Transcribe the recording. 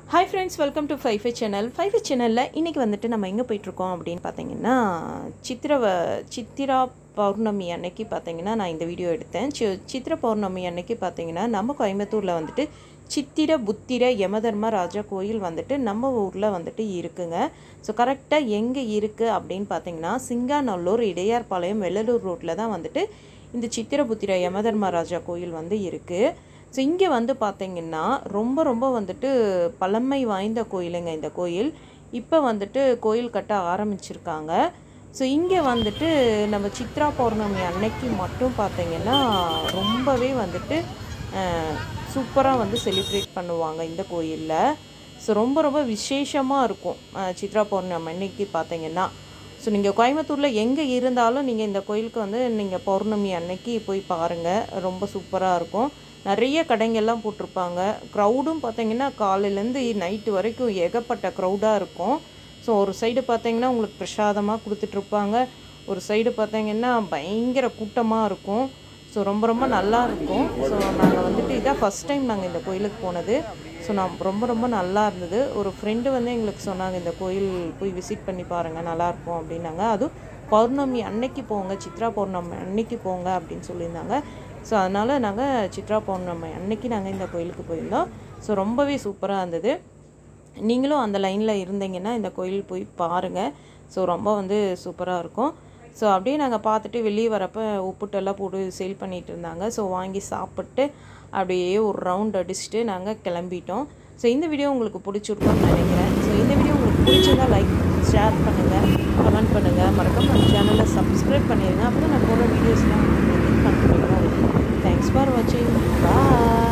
hi friends welcome to Five Fi channel Five Fi சேனலில் இன்றைக்கி வந்துட்டு நம்ம எங்கே போயிட்டுருக்கோம் அப்படின்னு பார்த்தீங்கன்னா சித்திரவ சித்திரா பௌர்ணமி அன்னைக்கு பார்த்தீங்கன்னா நான் இந்த வீடியோ எடுத்தேன் சி சித்திர பௌர்ணமி அன்னைக்கு பார்த்தீங்கன்னா நம்ம கோயம்புத்தூரில் வந்துட்டு சித்திர புத்திர யமதர்ம ராஜா கோயில் வந்துட்டு நம்ம ஊரில் வந்துட்டு இருக்குங்க ஸோ கரெக்டாக எங்கே இருக்குது அப்படின்னு பார்த்தீங்கன்னா சிங்காநல்லூர் இடையார்பாளையம் வெள்ளலூர் ரோட்டில் தான் வந்துட்டு இந்த சித்திரபுத்திர யமதர்மராஜா கோயில் வந்து இருக்குது ஸோ இங்கே வந்து பார்த்தீங்கன்னா ரொம்ப ரொம்ப வந்துட்டு பழமை வாய்ந்த கோயிலுங்க இந்த கோயில் இப்போ வந்துட்டு கோயில் கட்ட ஆரம்பிச்சிருக்காங்க ஸோ இங்கே வந்துட்டு நம்ம சித்ரா பௌர்ணமி அன்னைக்கு மட்டும் பார்த்தீங்கன்னா ரொம்பவே வந்துட்டு சூப்பராக வந்து செலிப்ரேட் பண்ணுவாங்க இந்த கோயிலில் ஸோ ரொம்ப ரொம்ப விசேஷமாக இருக்கும் அஹ், சித்ரா பௌர்ணமி அன்னைக்கு பார்த்தீங்கன்னா ஸோ நீங்கள் கோயம்புத்தூரில் எங்கே இருந்தாலும் நீங்கள் இந்த கோயிலுக்கு வந்து நீங்கள் பௌர்ணமி அன்னைக்கு போய் பாருங்கள் ரொம்ப சூப்பராக இருக்கும் நிறைய கடைங்கள்லாம் போட்டிருப்பாங்க க்ரௌடும் பார்த்தீங்கன்னா காலையிலேருந்து நைட்டு வரைக்கும் ஏகப்பட்ட க்ரௌடாக இருக்கும் ஸோ ஒரு சைடு பார்த்தீங்கன்னா உங்களுக்கு பிரசாதமாக கொடுத்துட்ருப்பாங்க ஒரு சைடு பார்த்தீங்கன்னா பயங்கர கூட்டமாக இருக்கும் ஸோ ரொம்ப ரொம்ப நல்லா இருக்கும் ஸோ நாங்கள் வந்துட்டு இதான் ஃபஸ்ட் டைம் நாங்கள் இந்த கோயிலுக்கு போனது ஸோ நான் ரொம்ப ரொம்ப நல்லா இருந்தது ஒரு ஃப்ரெண்டு வந்து எங்களுக்கு சொன்னாங்க இந்த கோயில் போய் விசிட் பண்ணி பாருங்கள் நல்லாயிருக்கும் அப்படின்னாங்க அதுவும் பௌர்ணமி அன்னைக்கு போங்க சித்ரா பௌர்ணமி அன்னைக்கு போங்க அப்படின்னு சொல்லியிருந்தாங்க ஸோ அதனால் நாங்கள் சித்ரா பௌர்ணமி அன்னைக்கு நாங்கள் இந்த கோயிலுக்கு போயிருந்தோம் ஸோ ரொம்பவே சூப்பராக இருந்தது நீங்களும் அந்த லைனில் இருந்தீங்கன்னா இந்த கோயில் போய் பாருங்கள் ஸோ ரொம்ப வந்து சூப்பராக இருக்கும் ஸோ அப்படியே நாங்கள் பார்த்துட்டு வெளியே வரப்போ உப்புட்டெல்லாம் போட்டு சேல் பண்ணிகிட்டு இருந்தாங்க ஸோ வாங்கி சாப்பிட்டு அப்படியே ஒரு ரவுண்ட் அடிச்சுட்டு நாங்கள் கிளம்பிட்டோம் ஸோ இந்த வீடியோ உங்களுக்கு பிடிச்சிருக்கும்னு நினைக்கிறேன் ஸோ இந்த வீடியோ உங்களுக்கு பிடிச்சிருந்தா லைக் ஷேர் பண்ணுங்கள் கமெண்ட் பண்ணுங்கள் மறக்காம நம்ம சேனலை சப்ஸ்கிரைப் பண்ணிடுங்க அப்போ தான் நான் போடுற வீடியோஸ்லாம் உங்களுக்கு கண்டிப்பாக வரும் தேங்க்ஸ் ஃபார் வாட்சிங் பாய்